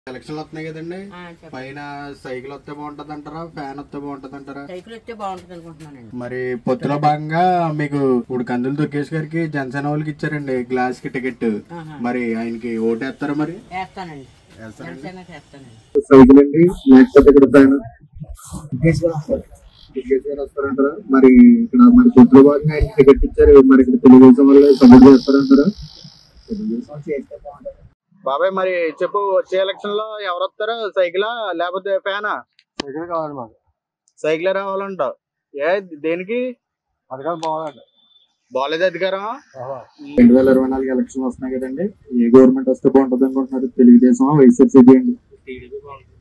ఎలక్షన్లు వస్తున్నాయి కదండి ఆ, చెప్పండి పైన సైకిల్ వస్తే బాగుంటది అంటారా ఫ్యాన్ వస్తే బాగుంటది అంటారా సైకిల్ వస్తే బాగుంటుంది అనుకుంటున్నానండి మరి పొత్తులో భాగంగా మీకు ఇప్పుడు కందులు దుర్గేష్ గారికి జనసేన వాళ్ళకి ఇచ్చారండి గ్లాస్ కి టికెట్ ఆహా. మరి ఆయనకి ఓటేస్తారా మరి వేస్తానండి వేస్తారండి జనసేన చేస్తానండి సైకిల్ అండి లేకపోతే ఇక్కడ ఫ్యాన్ దుర్గేష్ గారు వస్తారంటారా మరి ఇక్కడ మరి పొత్తులో భాగంగా ఆయనకి టికెట్ ఇచ్చారు మరి ఇక్కడ తెలుగుదేశం వల్ల సపోర్ట్ చేస్తారంటారా బాబాయ్ మరి చెప్పు వచ్చే ఎలక్షన్ లో ఎవరు వస్తారు సైకిలా లేకపోతే ఫ్యానా సైకిల్ కావాలి మాకు సైకిల్ రావాలంటావు ఏ దేనికి పథకాలు బాగాలండి బాగాలేదు అధికారం రెండు వేల ఇరవై నాలుగు ఎలక్షన్ వస్తున్నాయి కదండి ఏ గవర్నమెంట్ వస్తే బాగుంటుంది అనుకుంటున్నారు తెలుగుదేశం వైఎస్ఆర్సీపీ అండి